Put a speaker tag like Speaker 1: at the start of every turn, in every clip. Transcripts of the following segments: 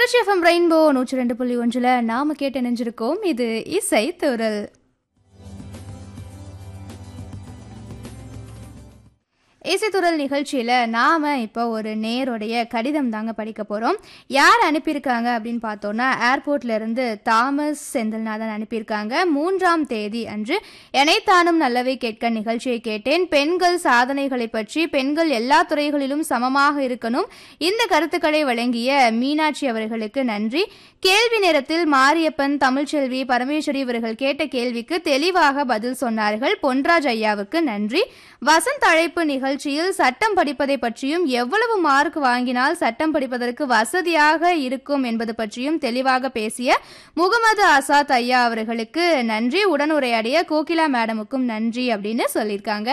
Speaker 1: Trichy FM rainbow நூற்றி ரெண்டு புள்ளி ஒன்றில் நாம கேட்டு இணைஞ்சிருக்கோம் இது இசை துரல் இசைத்துறல் நிகழ்ச்சியில் நாம் இப்போ ஒரு நேருடைய கடிதம் தாங்க படிக்க போகிறோம் யார் அனுப்பியிருக்காங்க அப்படின்னு பார்த்தோன்னா ஏர்போர்ட்ல இருந்து தாமஸ் செந்தில்நாதன் அனுப்பியிருக்காங்க மூன்றாம் தேதி அன்று எனைத்தானும் நல்லவை கேட்க நிகழ்ச்சியை கேட்டேன் பெண்கள் சாதனைகளை பற்றி பெண்கள் எல்லா துறைகளிலும் சமமாக இருக்கணும் இந்த கருத்துக்களை வழங்கிய மீனாட்சி அவர்களுக்கு நன்றி கேள்வி நேரத்தில் மாரியப்பன் தமிழ்ச்செல்வி பரமேஸ்வரி இவர்கள் கேட்ட கேள்விக்கு தெளிவாக பதில் சொன்னார்கள் பொன்ராஜ் ஐயாவுக்கு நன்றி வசந்த் அழைப்பு நிகழ்ச்சியில் சட்டம் படிப்பதை பற்றியும் எவ்வளவு மார்க் வாங்கினால் சட்டம் படிப்பதற்கு வசதியாக இருக்கும் என்பது பற்றியும் தெளிவாக பேசிய முகமது ஆசாத் ஐயா அவர்களுக்கு நன்றி உடனுரையாடிய கோகிலா மேடமுக்கும் நன்றி அப்படின்னு சொல்லியிருக்காங்க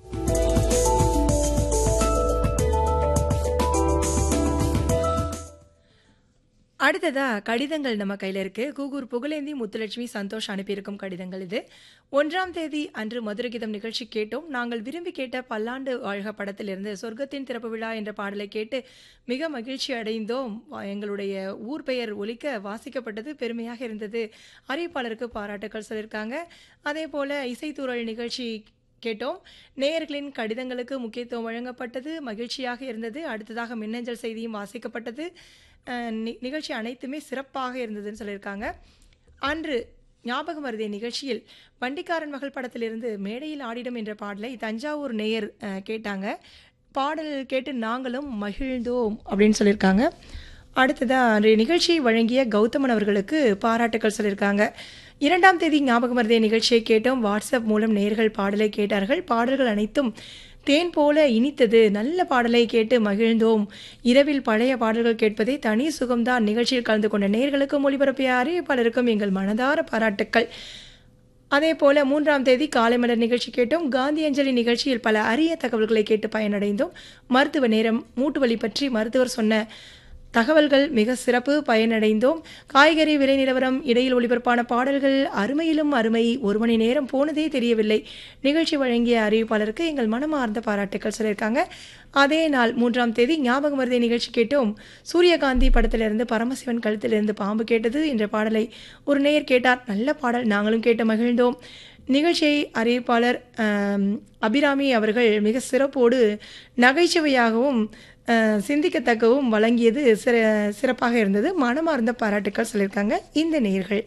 Speaker 2: அடுத்ததா கடிதங்கள் நம்ம கையில இருக்கு கூகூர் புகழேந்தி முத்துலட்சுமி சந்தோஷ் அனுப்பியிருக்கும் கடிதங்கள் இது ஒன்றாம் தேதி அன்று மதுரகீதம் நிகழ்ச்சி கேட்டோம் நாங்கள் விரும்பி கேட்ட பல்லாண்டு வாழ்க படத்திலிருந்து சொர்க்கத்தின் திறப்பு விழா என்ற பாடலை கேட்டு மிக மகிழ்ச்சி அடைந்தோம் வா- எங்களுடைய ஊர் பெயர் ஒலிக்க வாசிக்கப்பட்டது பெருமையாக இருந்தது அறிவிப்பாளருக்கு பாராட்டுக்கள் சொல்லியிருக்காங்க அதே போல இசைத்தூரல் நிகழ்ச்சி கேட்டோம் நேயர்களின் கடிதங்களுக்கு முக்கியத்துவம் வழங்கப்பட்டது மகிழ்ச்சியாக இருந்தது அடுத்ததாக மின்னஞ்சல் செய்தியும் வாசிக்கப்பட்டது அஹ், நி- நிகழ்ச்சி அனைத்துமே சிறப்பாக இருந்ததுன்னு சொல்லியிருக்காங்க அன்று ஞாபகம் வருதே நிகழ்ச்சியில் வண்டிக்காரன் மகள் படத்திலிருந்து மேடையில் ஆடிடும் என்ற பாடலை தஞ்சாவூர் நேயர் அஹ், கேட்டாங்க பாடல் கேட்டு நாங்களும் மகிழ்ந்தோம் அப்படின்னு சொல்லியிருக்காங்க அடுத்ததா அன்றைய நிகழ்ச்சியை வழங்கிய கௌதமன் அவர்களுக்கு பாராட்டுக்கள் சொல்லியிருக்காங்க இரண்டாம் தேதி ஞாபகம் வருதே நிகழ்ச்சியை கேட்டோம் வாட்ஸ்அப் மூலம் நேர்கள் பாடலை கேட்டார்கள் பாடல்கள் அனைத்தும் தேன் போல இனித்தது நல்ல பாடலை கேட்டு மகிழ்ந்தோம் இரவில் பழைய பாடல்கள் கேட்பதே தனி சுகம்தான் நிகழ்ச்சியில் கலந்து கொண்ட நேர்களுக்கும் ஒளிபரப்பிய அறிவிப்பாளருக்கும் எங்கள் மனதார பாராட்டுக்கள் அதே போல மூன்றாம் தேதி காலை மலர் நிகழ்ச்சி கேட்டோம் காந்தி அஞ்சலி நிகழ்ச்சியில் பல அரிய தகவல்களை கேட்டு பயனடைந்தோம் மருத்துவ நேரம் மூட்டு வலி பற்றி மருத்துவர் சொன்ன தகவல்கள் மிக சிறப்பு பயனடைந்தோம் காய்கறி விலை நிலவரம் இடையில் ஒளிபரப்பான பாடல்கள் அருமையிலும் அருமை ஒரு மணி நேரம் போனதே தெரியவில்லை நிகழ்ச்சி வழங்கிய அறிவிப்பாளருக்கு எங்கள் மனமார்ந்த பாராட்டுக்கள் சொல்லியிருக்காங்க அதே நாள் மூன்றாம் தேதி ஞாபகம் வருதே நிகழ்ச்சி கேட்டோம் சூரியகாந்தி படத்திலிருந்து பரமசிவன் கழுத்திலிருந்து பாம்பு கேட்டது என்ற பாடலை ஒரு நேயர் கேட்டார் நல்ல பாடல் நாங்களும் கேட்டு மகிழ்ந்தோம் நிகழ்ச்சியை அறிவிப்பாளர் ஆம், அபிராமி அவர்கள் மிக சிறப்போடு நகைச்சுவையாகவும் அஹ், சிந்திக்கத்தக்கவும் வழங்கியது சிற சிறப்பாக இருந்தது மனமார்ந்த பாராட்டுக்கள் சொல்லியிருக்காங்க இந்த நேயர்கள்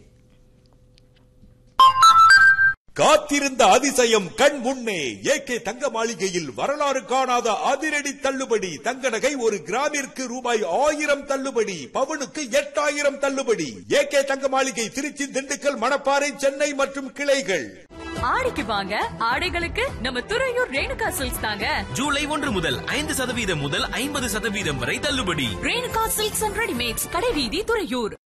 Speaker 3: காத்திருந்த அதிசயம் கண் முன்னே ஏகே தங்க மாளிகையில் வரலாறு காணாத அதிரடி தள்ளுபடி தங்க நகை ஒரு கிராமிற்கு ரூபாய் ஆயிரம் தள்ளுபடி பவுனுக்கு எட்டாயிரம் தள்ளுபடி ஏகே தங்க மாளிகை திருச்சி திண்டுக்கல் மணப்பாறை சென்னை மற்றும் கிளைகள்
Speaker 4: ஆடிக்கு வாங்க ஆடைகளுக்கு நம்ம துறையூர் ரேணுகா சில்க்ஸ் தாங்க
Speaker 5: ஜூலை ஒன்று முதல் ஐந்து சதவீதம் முதல் ஐம்பது சதவீதம் வரை தள்ளுபடி
Speaker 4: ரேணுகா சில்க்ஸ் அண்ட் ரெடிமேட்ஸ் கடைவீதி துறையூர்